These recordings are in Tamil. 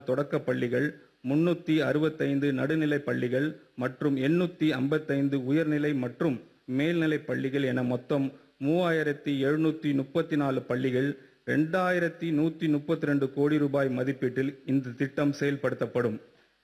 தொடக்கப் பள்ளிகள் முன்னூத்தி அறுபத்தைந்து நடுநிலைப் பள்ளிகள் மற்றும் எண்ணூத்தி ஐம்பத்தைந்து உயர்நிலை மற்றும் மேல்நிலைப் பள்ளிகள் என மொத்தம் மூவாயிரத்தி எழுநூத்தி முப்பத்தி நாலு பள்ளிகள் ரெண்டாயிரத்தி நூத்தி முப்பத்தி ரெண்டு கோடி ரூபாய் மதிப்பீட்டில் இந்த திட்டம் செயல்படுத்தப்படும்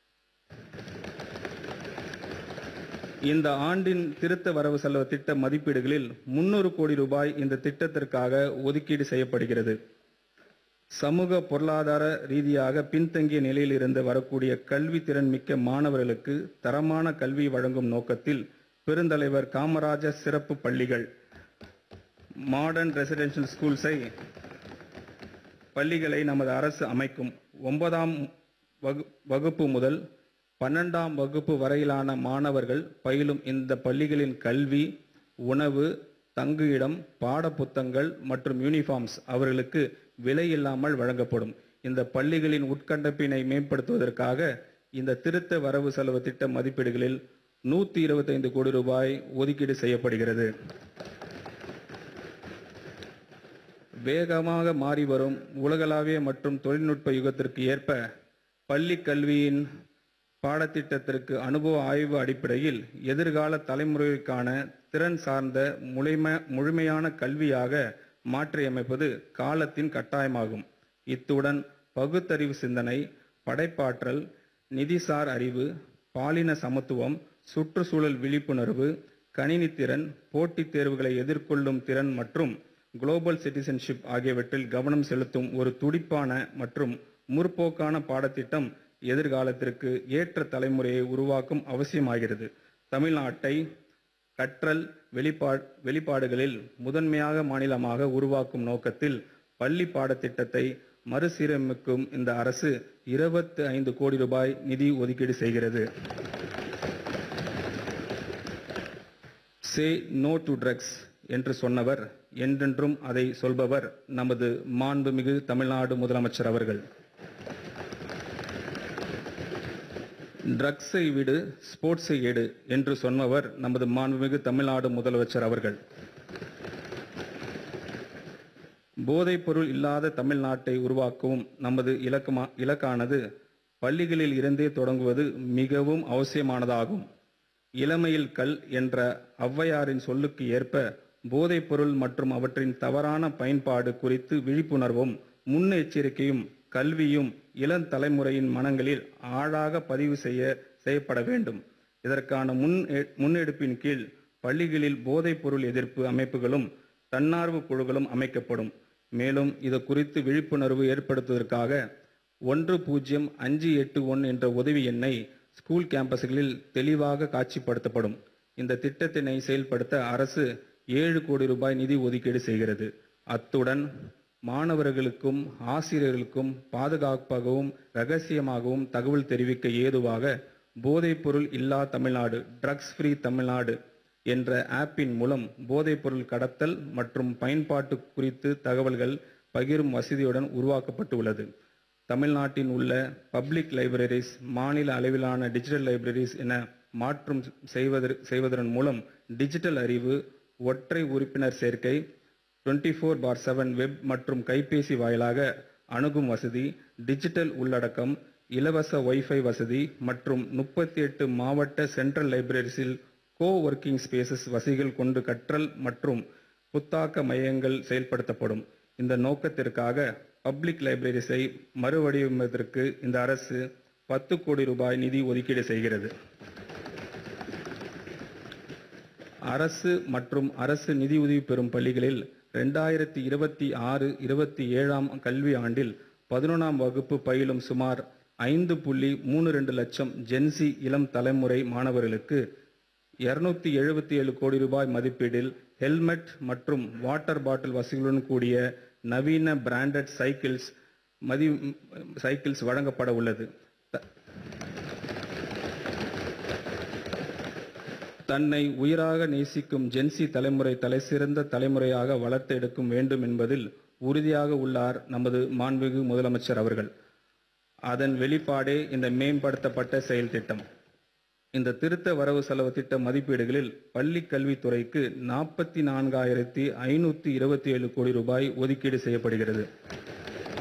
இந்த ஆண்டின் திருத்த வரவு செலவு திட்ட மதிப்பீடுகளில் முன்னூறு கோடி ரூபாய் இந்த திட்டத்திற்காக ஒதுக்கீடு செய்யப்படுகிறது சமூக பொருளாதார ரீதியாக பின்தங்கிய நிலையில் இருந்து வரக்கூடிய கல்வி திறன் மிக்க மாணவர்களுக்கு தரமான கல்வி வழங்கும் நோக்கத்தில் பெருந்தலைவர் காமராஜர் சிறப்பு பள்ளிகள் மாடர்ன் ரெசிடென்ஷியல் ஸ்கூல்ஸை பள்ளிகளை நமது அரசு அமைக்கும் ஒன்பதாம் வகு- வகுப்பு முதல் பன்னெண்டாம் வகுப்பு வரையிலான மாணவர்கள் பயிலும் இந்த பள்ளிகளின் கல்வி உணவு தங்குயிடம் பாடப்புத்தகங்கள் மற்றும் யூனிஃபார்ம்ஸ் அவர்களுக்கு விலை இல்லாமல் வழங்கப்படும் இந்த பள்ளிகளின் உட்கண்டப்பினை மேம்படுத்துவதற்காக இந்த திருத்த வரவு செலவு திட்ட மதிப்பீடுகளில் நூத்தி இருபத்தைந்து கோடி ரூபாய் ஒதுக்கீடு செய்யப்படுகிறது வேகமாக மாறி வரும் உலகளாவிய மற்றும் தொழில்நுட்ப யுகத்திற்கு ஏற்ப பள்ளி கல்வியின் பாடத்திட்டத்திற்கு அனுபவ ஆய்வு அடிப்படையில் எதிர்கால தலைமுறைக்கான திறன் சார்ந்த முழுமை முழுமையான கல்வியாக மாற்றியமைப்பது காலத்தின் கட்டாயமாகும் இத்துடன் பகுத்தறிவு சிந்தனை படைப்பாற்றல் நிதிசார் அறிவு பாலின சமத்துவம் சுற்றுச்சூழல் விழிப்புணர்வு கணினித்திறன் போட்டித் தேர்வுகளை எதிர்கொள்ளும் திறன் மற்றும் குளோபல் சிட்டிசன்ஷிப் ஆகியவற்றில் கவனம் செலுத்தும் ஒரு துடிப்பான மற்றும் முற்போக்கான பாடத்திட்டம் எதிர்காலத்திற்கு ஏற்ற தலைமுறையை உருவாக்கும் அவசியமாகிறது தமிழ்நாட்டை கற்றல் வெளிப்பா வெளிப்பாடுகளில் முதன்மையாக மாநிலமாக உருவாக்கும் நோக்கத்தில் பள்ளி பாடத்திட்டத்தை மறுசீரமைக்கும் இந்த அரசு இருபத்தி ஐந்து கோடி ரூபாய் நிதி ஒதுக்கீடு செய்கிறது சே நோ டு ட்ரக்ஸ் என்று சொன்னவர் என்றென்றும் அதை சொல்பவர் நமது மாண்புமிகு தமிழ்நாடு முதலமைச்சர் அவர்கள் ட்ரக்ஸை விடு ஸ்போர்ட்ஸை எடு என்று சொன்னவர் நமது மாண்புமிகு தமிழ்நாடு முதலமைச்சர் அவர்கள் போதைப் பொருள் இல்லாத தமிழ்நாட்டை உருவாக்கவும் நமது இலக்கமா இலக்கானது பள்ளிகளில் இருந்தே தொடங்குவது மிகவும் அவசியமானதாகும் இளமையில் கல் என்ற ஔவையாரின் சொல்லுக்கு ஏற்ப போதைப் பொருள் மற்றும் அவற்றின் தவறான பயன்பாடு குறித்து விழிப்புணர்வும் முன்னெச்சரிக்கையும் கல்வியும் இளம் தலைமுறையின் மனங்களில் ஆழாக பதிவு செய்ய செய்யப்பட வேண்டும் இதற்கான முன் முன்னெடுப்பின் கீழ் பள்ளிகளில் போதைப் பொருள் எதிர்ப்பு அமைப்புகளும் தன்னார்வ குழுக்களும் அமைக்கப்படும் மேலும் இது குறித்து விழிப்புணர்வு ஏற்படுத்துவதற்காக ஒன்று பூஜ்ஜியம் அஞ்சு எட்டு ஒன்று என்ற உதவி எண்ணை ஸ்கூல் கேம்பஸ்களில் தெளிவாக காட்சிப்படுத்தப்படும் இந்த திட்டத்தினை செயல்படுத்த அரசு ஏழு கோடி ரூபாய் நிதி ஒதுக்கீடு செய்கிறது அத்துடன் மாணவர்களுக்கும் ஆசிரியர்களுக்கும் பாதுகாப்பாகவும் ரகசியமாகவும் தகவல் தெரிவிக்க ஏதுவாக போதைப்பொருள் இல்லா தமிழ்நாடு ட்ரக்ஸ் ஃப்ரீ தமிழ்நாடு என்ற ஆப்பின் மூலம் போதைப்பொருள் கடத்தல் மற்றும் பயன்பாட்டு குறித்து தகவல்கள் பகிரும் வசதியுடன் உருவாக்கப்பட்டு உள்ளது தமிழ்நாட்டின் உள்ள பப்ளிக் லைப்ரரிஸ் மாநில அளவிலான டிஜிட்டல் லைப்ரரிஸ் என மாற்றும் செய்வதற் செய்வதன் மூலம் டிஜிட்டல் அறிவு ஒற்றை உறுப்பினர் சேர்க்கை 24 ஃபோர் பார் செவன் வெப் மற்றும் கைபேசி வாயிலாக அணுகும் வசதி டிஜிட்டல் உள்ளடக்கம் இலவச வைஃபை வசதி மற்றும் முப்பத்தி எட்டு மாவட்ட சென்ட்ரல் லைப்ரரிஸில் கோ ஒர்க்கிங் ஸ்பேசஸ் வசதிகள் கொண்டு கற்றல் மற்றும் புத்தாக்க மையங்கள் செயல்படுத்தப்படும் இந்த நோக்கத்திற்காக பப்ளிக் லைப்ரரிஸை மறுவடிவமைப்பதற்கு இந்த அரசு பத்து கோடி ரூபாய் நிதி ஒதுக்கீடு செய்கிறது அரசு மற்றும் அரசு நிதியுதவி பெறும் பள்ளிகளில் ரெண்டாயிரத்தி இருபத்தி ஆறு இருபத்தி ஏழாம் கல்வி ஆண்டில் பதினொன்றாம் வகுப்பு பயிலும் சுமார் ஐந்து புள்ளி மூணு ரெண்டு லட்சம் ஜென்சி இளம் தலைமுறை மாணவர்களுக்கு இருநூத்தி எழுபத்தி ஏழு கோடி ரூபாய் மதிப்பீடில் ஹெல்மெட் மற்றும் வாட்டர் பாட்டில் வசதிகளுடன் கூடிய நவீன பிராண்டட் சைக்கிள்ஸ் மதி சைக்கிள்ஸ் வழங்கப்பட உள்ளது த- தன்னை உயிராக நேசிக்கும் ஜென்சி தலைமுறை தலைசிறந்த தலைமுறையாக வளர்த்தெடுக்கும் வேண்டும் என்பதில் உறுதியாக உள்ளார் நமது மாண்புமிகு முதலமைச்சர் அவர்கள் அதன் வெளிப்பாடே இந்த மேம்படுத்தப்பட்ட செயல் திட்டம் இந்த திருத்த வரவு செலவு திட்ட மதிப்பீடுகளில் பள்ளி கல்வித்துறைக்கு நாற்பத்தி நான்காயிரத்தி ஐநூத்தி இருபத்தி ஏழு கோடி ரூபாய் ஒதுக்கீடு செய்யப்படுகிறது